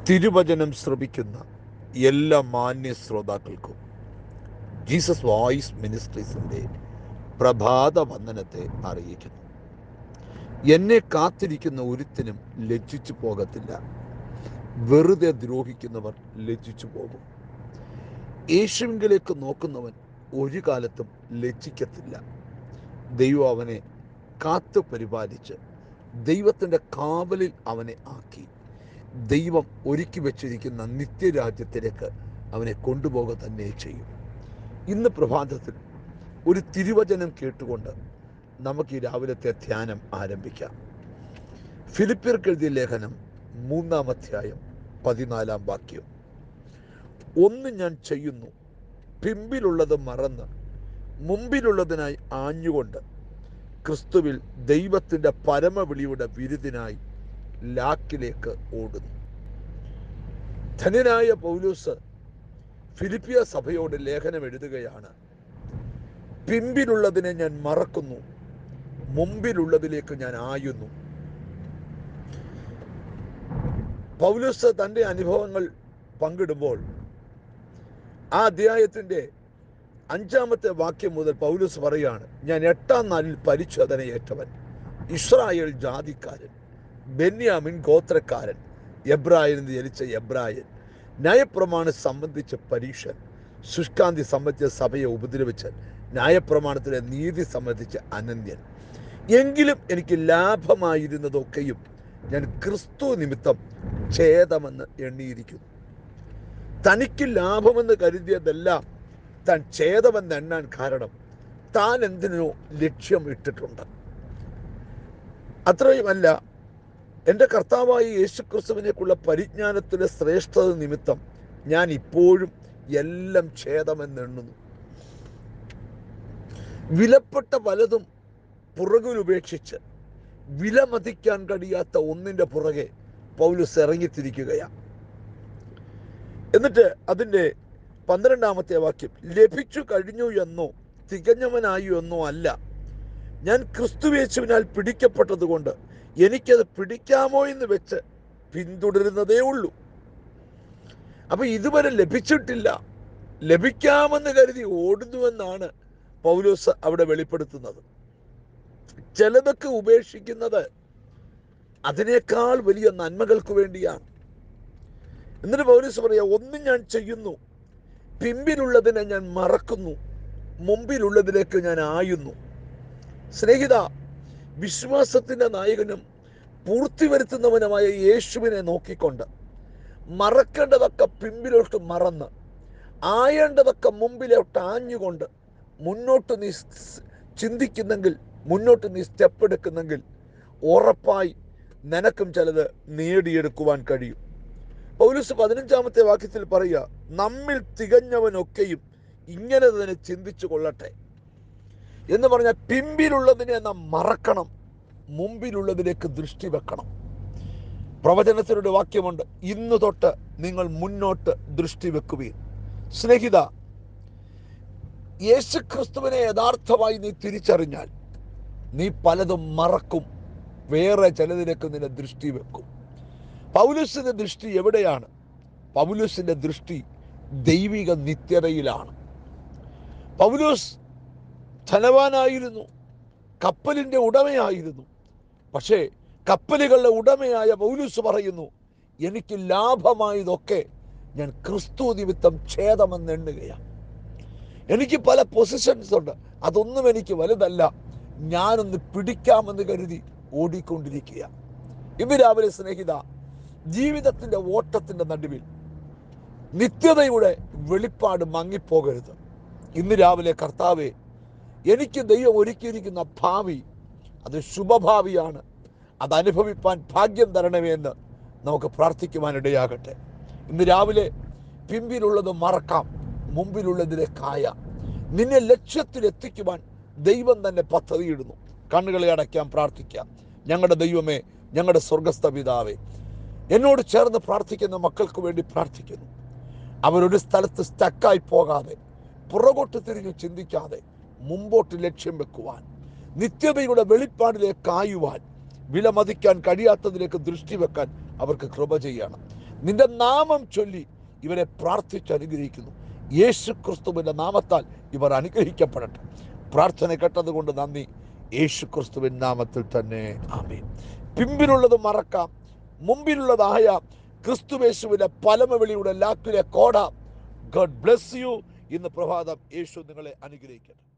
തിരുവചനം ശ്രമിക്കുന്ന എല്ലാ മാന്യ ശ്രോതാക്കൾക്കും ജീസസ് വോയിസ് മിനിസ്ട്രീസിൻ്റെ പ്രഭാത വന്ദനത്തെ അറിയിക്കുന്നു എന്നെ കാത്തിരിക്കുന്ന ഒരുത്തിനും ലജ്ജിച്ചു പോകത്തില്ല വെറുതെ ദ്രോഹിക്കുന്നവർ ലജ്ജിച്ചു പോകും യേശുവിലേക്ക് നോക്കുന്നവൻ ഒരു കാലത്തും ലജ്ജിക്കത്തില്ല ദൈവം അവനെ കാത്തു പരിപാലിച്ച് ദൈവത്തിൻ്റെ കാവലിൽ അവനെ ആക്കി ദൈവം ഒരുക്കി വെച്ചിരിക്കുന്ന നിത്യരാജ്യത്തിലേക്ക് അവനെ കൊണ്ടുപോകുക തന്നെ ചെയ്യും ഇന്ന് പ്രഭാതത്തിൽ ഒരു തിരുവചനം കേട്ടുകൊണ്ട് നമുക്ക് ഈ രാവിലത്തെ ധ്യാനം ആരംഭിക്കാം ഫിലിപ്പിയർക്ക് എഴുതിയ ലേഖനം മൂന്നാം അധ്യായം പതിനാലാം വാക്യം ഒന്ന് ഞാൻ ചെയ്യുന്നു പിമ്പിലുള്ളത് മറന്ന് മുമ്പിലുള്ളതിനായി ആഞ്ഞുകൊണ്ട് ക്രിസ്തുവിൽ ദൈവത്തിൻ്റെ പരമവിളിയുടെ വിരുദിനായി ലാക്കിലേക്ക് ഓടുന്നു ധനനായ പൗലൂസ് ഫിലിപ്പിയ സഭയോട് ലേഖനം എഴുതുകയാണ് പിമ്പിലുള്ളതിനെ ഞാൻ മറക്കുന്നു മുമ്പിലുള്ളതിലേക്ക് ഞാൻ ആയുന്നു പൗലൂസ് തൻ്റെ അനുഭവങ്ങൾ പങ്കിടുമ്പോൾ ആ അധ്യായത്തിൻ്റെ അഞ്ചാമത്തെ വാക്യം മുതൽ പൗലൂസ് പറയാണ് ഞാൻ എട്ടാം നാലിൽ പരിച്ഛേദന ഏറ്റവൻ ഇസ്രായേൽ ജാതിക്കാരൻ ബെന്യാമിൻ ഗോത്രക്കാരൻ എബ്രായൻ ജനിച്ച എബ്രായൻ ന്യായപ്രമാണം സംബന്ധിച്ച പരീക്ഷൻ ശുഷ്കാന്തി സംബന്ധിച്ച സഭയെ ഉപദ്രവിച്ച് ന്യായപ്രമാണത്തിലെ നീതി സംബന്ധിച്ച് അനന്യൻ എങ്കിലും എനിക്ക് ലാഭമായിരുന്നതൊക്കെയും ഞാൻ ക്രിസ്തു നിമിത്തം ഛേദമെന്ന് എണ്ണിയിരിക്കുന്നു തനിക്ക് ലാഭമെന്ന് കരുതിയതെല്ലാം താൻ ഛേദമെന്ന് എണ്ണാൻ കാരണം താൻ എന്തിനോ ലക്ഷ്യം ഇട്ടിട്ടുണ്ട് അത്രയുമല്ല എൻ്റെ കർത്താവായ യേശു ക്രിസ്തുവിനേക്കുള്ള പരിജ്ഞാനത്തിലെ ശ്രേഷ്ഠത നിമിത്തം ഞാൻ ഇപ്പോഴും എല്ലാം ഛേദമെന്ന് എണ്ണുന്നു വിലപ്പെട്ട പലതും പുറകിൽ ഉപേക്ഷിച്ച് വിലമതിക്കാൻ കഴിയാത്ത ഒന്നിൻ്റെ പുറകെ പൗലുസ് ഇറങ്ങിത്തിരിക്കുകയാണ് എന്നിട്ട് അതിൻ്റെ പന്ത്രണ്ടാമത്തെ വാക്യം ലഭിച്ചു കഴിഞ്ഞു എന്നോ തികഞ്ഞവനായി എന്നോ അല്ല ഞാൻ ക്രിസ്തുവേശുവിനാൽ പിടിക്കപ്പെട്ടത് കൊണ്ട് എനിക്കത് പിടിക്കാമോ എന്ന് വെച്ച് പിന്തുടരുന്നതേ ഉള്ളൂ അപ്പൊ ഇതുവരെ ലഭിച്ചിട്ടില്ല ലഭിക്കാമെന്ന് കരുതി ഓടുന്നുവെന്നാണ് പൗലോസ് അവിടെ വെളിപ്പെടുത്തുന്നത് ചിലതൊക്കെ ഉപേക്ഷിക്കുന്നത് അതിനേക്കാൾ വലിയ നന്മകൾക്ക് വേണ്ടിയാണ് എന്നിട്ട് പൗലോസ് പറയാ ഒന്നും ഞാൻ ചെയ്യുന്നു പിമ്പിലുള്ളതിനെ ഞാൻ മറക്കുന്നു മുമ്പിലുള്ളതിലേക്ക് ഞാൻ ആയുന്നു സ്നേഹിത വിശ്വാസത്തിന്റെ നായകനും പൂർത്തി വരുത്തുന്നവനുമായ യേശുവിനെ നോക്കിക്കൊണ്ട് മറക്കേണ്ടതൊക്കെ പിമ്പിലോട്ട് മറന്ന് ആയേണ്ടതൊക്കെ മുമ്പിലോട്ട് ആഞ്ഞുകൊണ്ട് മുന്നോട്ട് നീ സ് ചിന്തിക്കുന്നെങ്കിൽ മുന്നോട്ട് നീ സ്റ്റെപ്പ് എടുക്കുന്നെങ്കിൽ ഉറപ്പായി നിനക്കും ചിലത് നേടിയെടുക്കുവാൻ കഴിയും പൗലൂസ് പതിനഞ്ചാമത്തെ വാക്യത്തിൽ പറയുക നമ്മിൽ തികഞ്ഞവനൊക്കെയും ഇങ്ങനെ തന്നെ ചിന്തിച്ചു കൊള്ളട്ടെ എന്ന് പറഞ്ഞാൽ പിമ്പിലുള്ളതിനെ നാം മറക്കണം മുമ്പിലുള്ളതിലേക്ക് ദൃഷ്ടി വെക്കണം പ്രവചനത്തിനൊരു വാക്യമുണ്ട് ഇന്ന് തൊട്ട് നിങ്ങൾ മുന്നോട്ട് ദൃഷ്ടി വെക്കുകയും സ്നേഹിത യേശു ക്രിസ്തുവിനെ യഥാർത്ഥമായി നീ തിരിച്ചറിഞ്ഞാൽ നീ പലതും മറക്കും വേറെ ചിലതിലേക്ക് നിന്നെ ദൃഷ്ടി വെക്കും പൗലുസിന്റെ ദൃഷ്ടി എവിടെയാണ് പൗലുസിന്റെ ദൃഷ്ടി ദൈവിക നിത്യതയിലാണ് പൗലോസ് ധനവാനായിരുന്നു കപ്പലിന്റെ ഉടമയായിരുന്നു പക്ഷേ കപ്പലുകളുടെ ഉടമയായ പൗലൂസ് പറയുന്നു എനിക്ക് ലാഭമായതൊക്കെ ഞാൻ ക്രിസ്തു നിമിത്തം ഛേദമെന്ന് എണ്ണുകയാണ് എനിക്ക് പല പൊസിഷൻസ് ഉണ്ട് അതൊന്നും എനിക്ക് വലുതല്ല ഞാനൊന്ന് പിടിക്കാമെന്ന് കരുതി ഓടിക്കൊണ്ടിരിക്കുക ഇന്ന് രാവിലെ സ്നേഹിത ജീവിതത്തിന്റെ ഓട്ടത്തിന്റെ നടുവിൽ നിത്യതയുടെ വെളിപ്പാട് മങ്ങിപ്പോകരുത് ഇന്ന് രാവിലെ കർത്താവെ എനിക്ക് ദൈവം ഒരുക്കിയിരിക്കുന്ന ഭാവി അത് ശുഭഭാവിയാണ് അത് അനുഭവിപ്പാൻ ഭാഗ്യം തരണമേ എന്ന് നമുക്ക് പ്രാർത്ഥിക്കുവാനിടയാകട്ടെ ഇന്ന് രാവിലെ പിമ്പിലുള്ളത് മറക്കാം മുമ്പിലുള്ളതിലെ കായ നിന്നെ ലക്ഷ്യത്തിലെത്തിക്കുവാൻ ദൈവം തന്നെ പദ്ധതിയിടുന്നു കണ്ണുകളെ അടയ്ക്കാം പ്രാർത്ഥിക്കാം ഞങ്ങളുടെ ദൈവമേ ഞങ്ങളുടെ സ്വർഗസ്ഥ പിതാവേ എന്നോട് ചേർന്ന് പ്രാർത്ഥിക്കുന്ന മക്കൾക്ക് വേണ്ടി പ്രാർത്ഥിക്കുന്നു അവരൊരു സ്ഥലത്ത് സ്റ്റക്കായി പോകാതെ പുറകോട്ട് തിരിഞ്ഞ് ചിന്തിക്കാതെ മുമ്പോട്ട് ലക്ഷ്യം വെക്കുവാൻ നിത്യതയുടെ വെളിപ്പാടിലേക്ക് ആയുവാൻ വിലമതിക്കാൻ കഴിയാത്തതിലേക്ക് ദൃഷ്ടി വെക്കാൻ അവർക്ക് കൃപ ചെയ്യണം നിന്റെ നാമം ചൊല്ലി ഇവരെ പ്രാർത്ഥിച്ച് അനുഗ്രഹിക്കുന്നു യേശു ക്രിസ്തുവിൻ്റെ നാമത്താൽ ഇവർ അനുഗ്രഹിക്കപ്പെടട്ടെ പ്രാർത്ഥന കേട്ടതുകൊണ്ട് നന്ദി യേശു ക്രിസ്തുവിൻ നാമത്തിൽ തന്നെ ആമേൻ പിമ്പിലുള്ളത് മറക്കാം മുമ്പിലുള്ളതായ ക്രിസ്തുവേശുവിലെ പലമവിളിയുടെ ലാക്കിലെ കോട ഗോഡ് ബ്ലെസ് യു ഇന്ന് പ്രഭാതം യേശു നിങ്ങളെ അനുഗ്രഹിക്കട്ടെ